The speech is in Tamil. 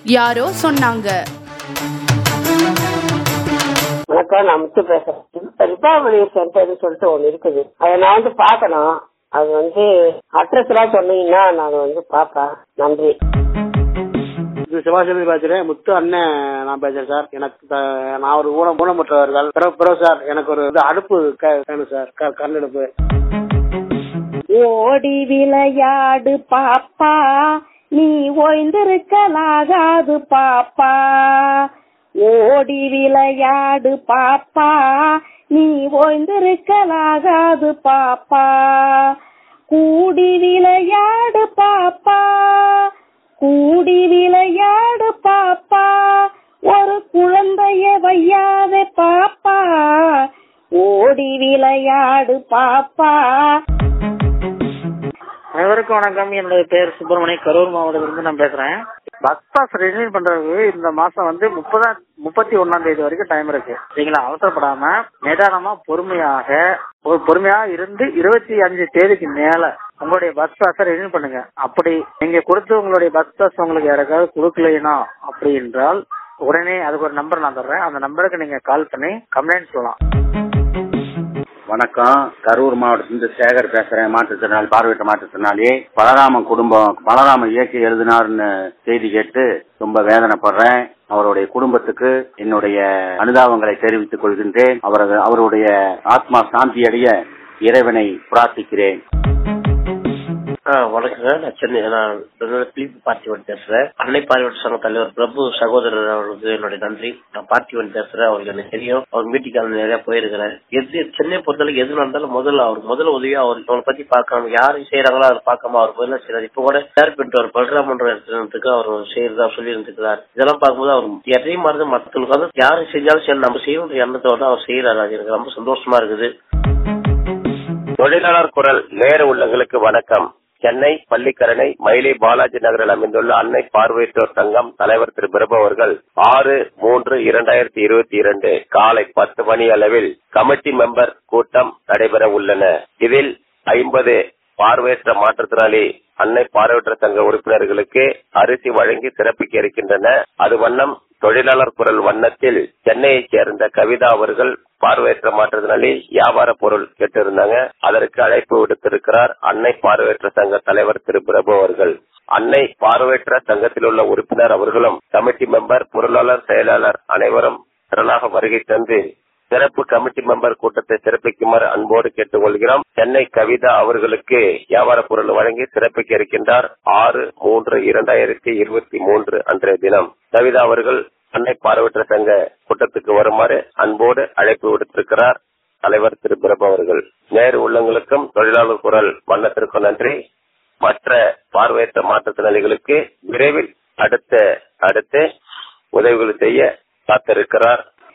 யாரோ சொன்னாங்க வணக்கம் நான் முத்து பேசுறேன் ரிபப்ளிக் சென்டர்னு சொல்லிட்டு ஒண்ணு இருக்குது அதை நான் வந்து பார்க்கணும் அது வந்து அட்ரஸ் எல்லாம் சொன்னீங்கன்னா நான் வந்து பார்ப்பேன் நன்றி இது சிவாசிபதி பேசுறேன் முத்து அண்ணன் நான் பேசுறேன் சார் எனக்கு த- நான் ஒரு ஊனம் ஊனமுற்றவர்கள் பிறகு பிறகு சார் எனக்கு ஒரு இது அடுப்பு க- வேணும் சார் க- கண்ணடுப்பு ஓடி விளையாடு பாப்பா நீ ஓய்ந்திருக்கலாகாது பாப்பா ஓடி விளையாடு பாப்பா நீ ஓய்ந்திருக்கலாகாது பாப்பா கூடி விளையாடு பாப்பா கூடி விளையாடு பாப்பா ஒரு குழந்தைய வையாதே பாப்பா ஓடி விளையாடு பாப்பா அனைவருக்கும் வணக்கம் என்னுடைய பேர் சுப்பிரமணிய கரூர் மாவட்டத்திலிருந்து நான் பேசுறேன் பஸ் பாஸ் ரினியூ பண்றதுக்கு இந்த மாசம் வந்து முப்பதாம் முப்பத்தி ஒன்னாம் தேதி வரைக்கும் டைம் இருக்கு சரிங்களா அவசரப்படாம நிதானமா பொறுமையாக ஒரு பொறுமையா இருந்து இருபத்தி அஞ்சு தேதிக்கு மேல உங்களுடைய பஸ் பாஸை ரினியூ பண்ணுங்க அப்படி நீங்க கொடுத்து உங்களுடைய பஸ் பாஸ் உங்களுக்கு யாருக்காவது கொடுக்கலைனா அப்படி என்றால் உடனே அதுக்கு ஒரு நம்பர் நான் தர்றேன் அந்த நம்பருக்கு நீங்க கால் பண்ணி கம்ப்ளைண்ட் சொல்லலாம் வணக்கம் கரூர் மாவட்டத்திலிருந்து சேகர் பேசுறேன் மாற்றுத்திறனாளி பார்வையிட்ட மாற்றுத்திறனாளி பலராமன் குடும்பம் பலராமன் இயக்கி எழுதினார்னு செய்தி கேட்டு ரொம்ப வேதனைப்படுறேன் அவருடைய குடும்பத்துக்கு என்னுடைய அனுதாபங்களை தெரிவித்துக் கொள்கின்றேன் அவரது அவருடைய ஆத்மா சாந்தி அடைய இறைவனை பிரார்த்திக்கிறேன் ஆ வணக்கங்க நான் சென்னை நான் பிலிப் பார்த்திவன் பேசுறேன் அன்னை பார்வையற்ற சங்க தலைவர் பிரபு சகோதரர் அவர்களுக்கு என்னுடைய நன்றி நான் பார்த்திவன் பேசுறேன் அவருக்கு எனக்கு தெரியும் அவர் மீட்டிங் அது நிறைய போயிருக்கிறேன் எது சென்னை பொறுத்தளவுக்கு எது நடந்தாலும் முதல்ல அவர் முதல்ல உதவியா அவர் அவங்களை பத்தி பார்க்காம யாரு செய்யறாங்களோ அவர் பார்க்காம அவர் பதிலாக செய்யறாரு இப்ப கூட சேர் பண்ணிட்டு அவர் பல்ராமன்ற இடத்துக்கு அவர் செய்யறதா சொல்லி இருந்துக்கிறார் இதெல்லாம் பார்க்கும்போது அவர் எதையும் மறந்து மற்றவங்களுக்கு வந்து யாரு செஞ்சாலும் சரி நம்ம செய்யணுன்ற எண்ணத்தோட அவர் செய்யறாரு அது எனக்கு ரொம்ப சந்தோஷமா இருக்குது தொழிலாளர் குரல் நேர உள்ளங்களுக்கு வணக்கம் சென்னை பள்ளிக்கரணை மயிலை பாலாஜி நகரில் அமைந்துள்ள அன்னை பார்வையற்றோர் சங்கம் தலைவர் திரு பிரபு அவர்கள் ஆறு மூன்று இரண்டாயிரத்தி இருபத்தி இரண்டு காலை பத்து மணி அளவில் கமிட்டி மெம்பர் கூட்டம் நடைபெற உள்ளன இதில் ஐம்பது பார்வையற்ற மாற்றுத்திறனாளி அன்னை பார்வையற்ற சங்க உறுப்பினர்களுக்கு அரிசி வழங்கி சிறப்பிக்க இருக்கின்றன அது வண்ணம் தொழிலாளர் குரல் வண்ணத்தில் சென்னையைச் சேர்ந்த கவிதா அவர்கள் பார்வையற்ற மாற்றுத்திறனாளி வியாபார பொருள் கேட்டிருந்தாங்க அதற்கு அழைப்பு விடுத்திருக்கிறார் அன்னை பார்வையற்ற சங்க தலைவர் திரு பிரபு அவர்கள் அன்னை பார்வையற்ற சங்கத்தில் உள்ள உறுப்பினர் அவர்களும் கமிட்டி மெம்பர் பொருளாளர் செயலாளர் அனைவரும் திரளாக வருகை தந்து சிறப்பு கமிட்டி மெம்பர் கூட்டத்தை சிறப்பிக்குமாறு அன்போடு கேட்டுக்கொள்கிறோம் சென்னை கவிதா அவர்களுக்கு வியாபார பொருள் வழங்கி சிறப்பிக்க இருக்கின்றார் ஆறு மூன்று இரண்டாயிரத்தி இருபத்தி மூன்று அன்றைய தினம் கவிதா அவர்கள் அன்னை பார்வையற்ற சங்க கூட்டத்துக்கு வருமாறு அன்போடு அழைப்பு விடுத்திருக்கிறார் தலைவர் திரு பிரபு அவர்கள் நேரு உள்ளங்களுக்கும் தொழிலாளர் குரல் வண்ணத்திற்கும் நன்றி மற்ற பார்வையற்ற மாற்றுத்திறனாளிகளுக்கு விரைவில் அடுத்த அடுத்து உதவிகள் செய்ய காத்திருக்கிறார்